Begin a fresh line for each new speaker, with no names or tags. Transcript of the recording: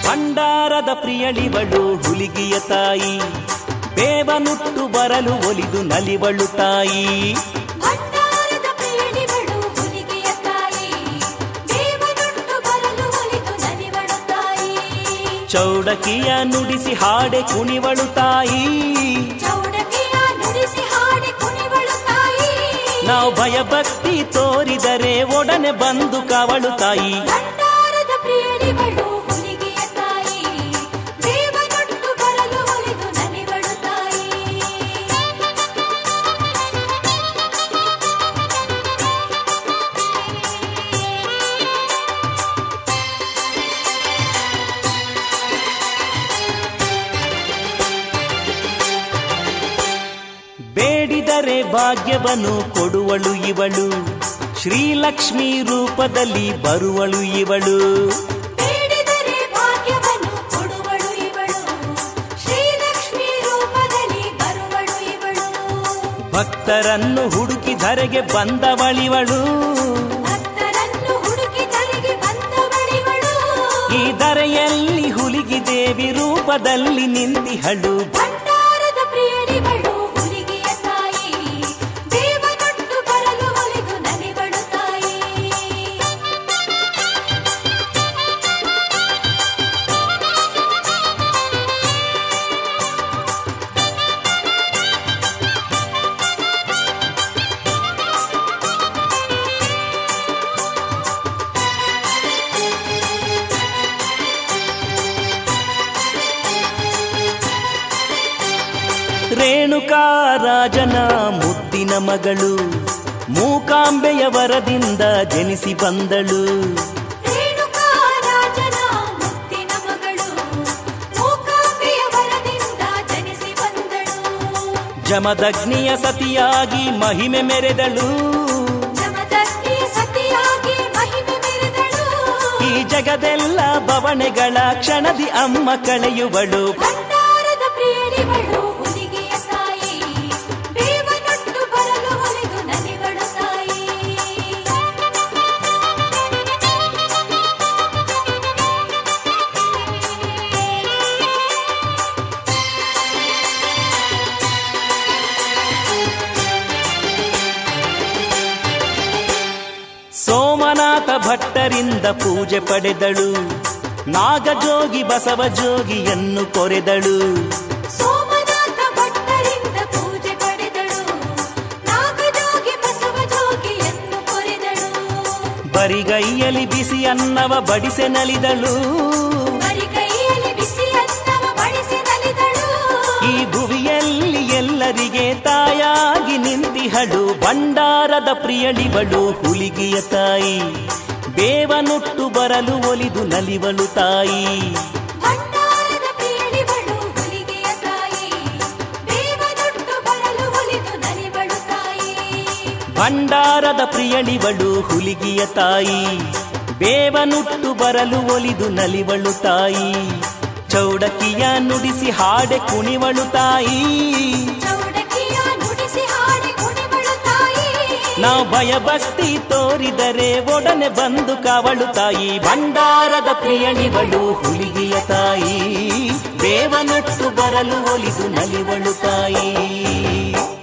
ಭಂಡಾರದ ಪ್ರಿಯಳಿವಳು ಹುಲಿಗಿಯ ತಾಯಿ ಬೇವನುಟ್ಟು ಬರಲು ಒಲಿದು ನಲಿವಳು ತಾಯಿ
ಭಂಡಾರದ ಪ್ರಿಯಳಿವಳು ಹುಲಿಗೆಯ ತಾಯಿ ದೇವನುಟ್ಟು ಬರಲು ಒಲಿದು ನಲಿವಳು ತಾಯಿ
ಚೌಡಕಿಯ ನುಡಿಸಿ ಹಾಡೆ ಕುಣಿವಳು ತಾಯಿ
ಚೌಡಕಿಯ ನುಡಿಸಿ ಹಾಡಿ ಕುಣಿವಳು ತಾಯಿ
ನಾವು ಭಯಭಕ್ತಿ ತೋರಿದರೆ ಒಡನೆ ಬಂದು ಕಾವಳು ತಾಯಿ
ಭಂಡಾರದ ಪ್ರಿಯಳಿವಳು ಹುಲಿಗೆಯ ತಾಯಿ ದೇವನುಟ್ಟು ಬರಲು ಒಲಿದು ನಲಿವಳು ತಾಯಿ
ಬೇಡಿದರೆ ಭಾಗ್ಯವನ್ನು ಕೊಡುವಳು ಇವಳು ಶ್ರೀಲಕ್ಷ್ಮಿ ರೂಪದಲ್ಲಿ ಬರುವಳು ಇವಳು
ಬೇಡಿದರೆ ಭಾಗ್ಯವನ್ನು ಕೊಡುವಳು ಇವಳು ಶ್ರೀಲಕ್ಷ್ಮಿ ರೂಪದಲ್ಲಿ ಬರುವಳು ಇವಳು
ಭಕ್ತರನ್ನು ಹುಡುಕಿ ಧರೆಗೆ ಬಂದವಳಿವಳು
ಭಕ್ತರನ್ನು ಹುಡುಕಿ ತಲೆಗೆ ಬಂದವಳಿವಳು
ಈ ಧರೆಯಲ್ಲಿ ಹುಲಿಗಿ ದೇವಿ ರೂಪದಲ್ಲಿ ನಿಂತಿಹಳು
ಭಂಡಾರದ ಪ್ರಿಯಳಿವಳು ಹುಲಿಗೆಯ ತಾಯಿ ದೇವನೊಟ್ಟು ಬರಲು ಒಲಿದು ನಲಿವಳು ತಾಯಿ
ರೇಣುಕಾ ರಾಜನ ಮುದ್ದಿನ ಮಗಳು ಮೂಕಾಂಬೆಯ ವರದಿಂದ ಜನಿಸಿ ಬಂದಳು
ರೇಣುಕಾ ರಾಜನ ಮುತ್ತಿನ ಮಗಳು ಮೂಕಾಂಬೆಯ ವರದಿಂದ ಜನಿಸಿ ಬಂದಳು
ಜಮದಗ್ನಿಯ ಸತಿಯಾಗಿ ಮಹಿಮೆ ಮೆರೆದಳು
ಜಮದಗ್ನಿ ಸತಿಯಾಗಿ ಮಹಿಮೆ ಮೆರೆದಳು
ಈ ಜಗದೆಲ್ಲ ಬವಣೆಗಳ ಕ್ಷಣದಿ ಅಮ್ಮ ಕಳೆಯುವಳು
ಭಂಡಾರದ ಪ್ರಿಯಳಿವಳು ಹುಲಿಗೆಯ ತಾಯಿ ಬೇವನೊಟ್ಟು ಬರಲು ಒಲಿದು ನಲಿವಳು ತಾಯಿ
ಸೋಮನಾಥ ಭಟ್ಟರಿಂದ ಪೂಜೆ ಪಡೆದಳು ನಾಗಜೋಗಿ ಬಸವ ಜೋಗಿಯನ್ನು ಕೊರೆದಳು
ಸೋಮನಾಥ ಭಟ್ಟರಿಂದ ಪೂಜೆ ಪಡೆದಳು ನಾಗಜೋಗಿ ಬಸವ ಜೋಗಿಯನ್ನು ಕೊರೆದಳು
ಬರಿಗೈಯಲ್ಲಿ ಬಿಸಿ ಅನ್ನವ ಬಡಿಸೆ ನಲಿದಳು
ಬರಿಗೈಯಲ್ಲಿ ಬಿಸಿ ಅನ್ನವ ಬಡಿಸಿ ನಲಿದಳು
ಈ ಭುವಿಯಲ್ಲಿ ಎಲ್ಲರಿಗೆ ತಾಯಾಗಿ ನಿಂತಿಹಳು ಭಂಡಾರದ ಪ್ರಿಯಳಿವಳು ಹುಲಿಗಿಯ ತಾಯಿ ಬೇವನುಟ್ಟು ಬರಲು ಒಲಿದು ನಲಿವಳು ತಾಯಿ
ಭಂಡಾರದ ಪ್ರಿಯಳಿವಳು ಹುಲಿಗೆಯ ತಾಯಿ ದೇವನೊಟ್ಟು ಬರಲು ಒಲಿದು ನಲಿವಳು ತಾಯಿ
ಭಂಡಾರದ ಪ್ರಿಯಳಿವಳು ಹುಲಿಗಿಯ ತಾಯಿ ಬೇವನುಟ್ಟು ಬರಲು ಒಲಿದು ನಲಿವಳು ತಾಯಿ ಚೌಡಕಿಯ ನುಡಿಸಿ ಹಾಡೆ ಕುಣಿವಳು ತಾಯಿ
ಚೌಡಕಿಯ ನುಡಿಸಿ ಹಾಡಿ ಕುಣಿವಳು ತಾಯಿ
ನಾವು ಭಯಭಕ್ತಿ ತೋರಿದರೆ ಒಡನೆ ಬಂದು ಕಾವಳು ತಾಯಿ ಭಂಡಾರದ ಪ್ರಿಯಳಿವಳು ಹುಲಿಗಿಯ ತಾಯಿ ಬೇವನಟ್ಟು ಬರಲು ಒಲಿದು ನಲಿವಳು ತಾಯಿ